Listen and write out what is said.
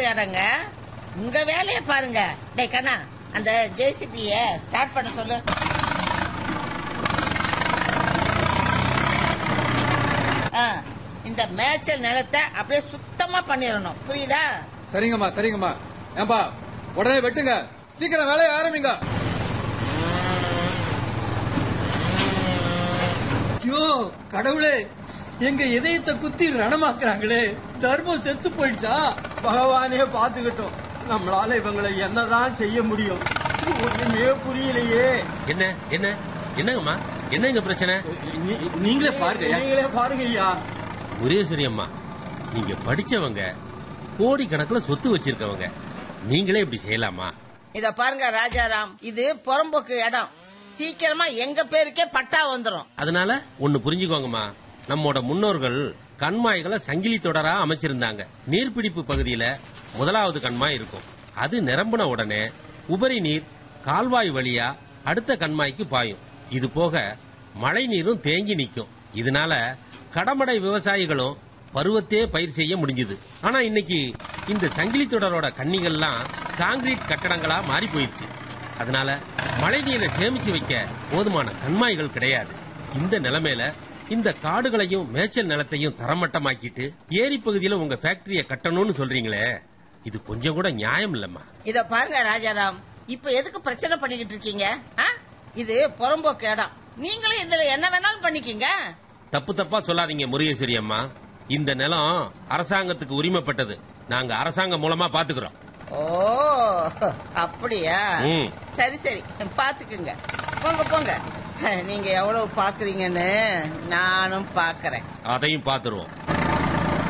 இடங்க உங்க வேலையை பாருங்க டேய் கண்ணா அந்த ஜேசிபிய ஸ்டார்ட் பண்ண சொல்லு ஆ, இந்த மேய்ச்சல் நிலத்தை அப்படியே சுத்தமா பண்ணிடணும் புரியுதா சரிங்கம்மா சரிங்கம்மா ஏன்பா உடனே வெட்டுங்க சீக்கிரம் வேலையை ஆரம்பிங்க ஐயோ கடவுளே எங்க இதயத்தை குத்தி ரணமாக்குறாங்களே தர்மம் செத்து போயிடுச்சா பகவானே பாத்துக்கிட்டோம் நம்மளால இவங்களை என்னதான் செய்ய முடியும் ஒண்ணுமே புரியலையே என்ன என்ன என்னங்கம்மா என்னங்க பிரச்சனை நீ- நீங்களே பாருங்க நீங்களே பாருங்க ஐயா முரேஸ்வரி அம்மா நீங்க படிச்சவங்க கோடி கணக்குல சொத்து வச்சிருக்கவங்க நீங்களே இப்படி செய்யலாமா இத பாருங்க ராஜாராம் இது புறம்போக்கு இடம் சீக்கிரமா எங்க பேருக்கே பட்டா வந்துரும் அதனால ஒன்னு புரிஞ்சுக்கோங்கம்மா நம்மோட முன்னோர்கள் கண்மாய்களை சங்கிலி தொடரா அமைச்சிருந்தாங்க நீர்பிடிப்பு பகுதியில முதலாவது கண்மாய் இருக்கும் அது நிரம்பின உடனே உபரி நீர் கால்வாய் வழியா அடுத்த கண்மாய்க்கு பாயும் இது போக மழை நீரும் தேங்கி நிக்கும் இதனால கடமடை விவசாயிகளும் பருவத்தே பயிர் செய்ய முடிஞ்சுது ஆனா இன்னைக்கு இந்த சங்கிலி தொடரோட கன்னிகள்லாம் காங்கிரீட் கட்டடங்களா மாறி போயிருச்சு அதனால மழை நீரை சேமிச்சு வைக்க போதுமான கண்மாய்கள் கிடையாது இந்த நிலைமையில இந்த காடுகளையும் மேய்ச்சல் நிலத்தையும் தரமட்டமாக்கிட்டு ஏரி பகுதியில உங்க ஃபேக்டரிய கட்டணும்னு சொல்றீங்களே இது கொஞ்சம் கூட நியாயம் இல்லம்மா இத பாருங்க ராஜாராம் இப்ப எதுக்கு பிரச்சனை பண்ணிக்கிட்டு இருக்கீங்க ஆ? இது புறம்போக்கு இடம் நீங்களும் இதுல என்ன வேணாலும் பண்ணிக்கீங்க தப்பு தப்பா சொல்லாதீங்க முருகேஸ்வரி அம்மா இந்த நிலம் அரசாங்கத்துக்கு உரிமைப்பட்டது நாங்க அரசாங்கம் மூலமா பாத்துக்கிறோம் ஓ அப்படியா ம். சரி சரி பாத்துக்குங்க போங்க போங்க நீங்க எவ்வளவு பாக்குறீங்கன்னு நானும் பாக்குறேன் அதையும் பாத்துருவோம்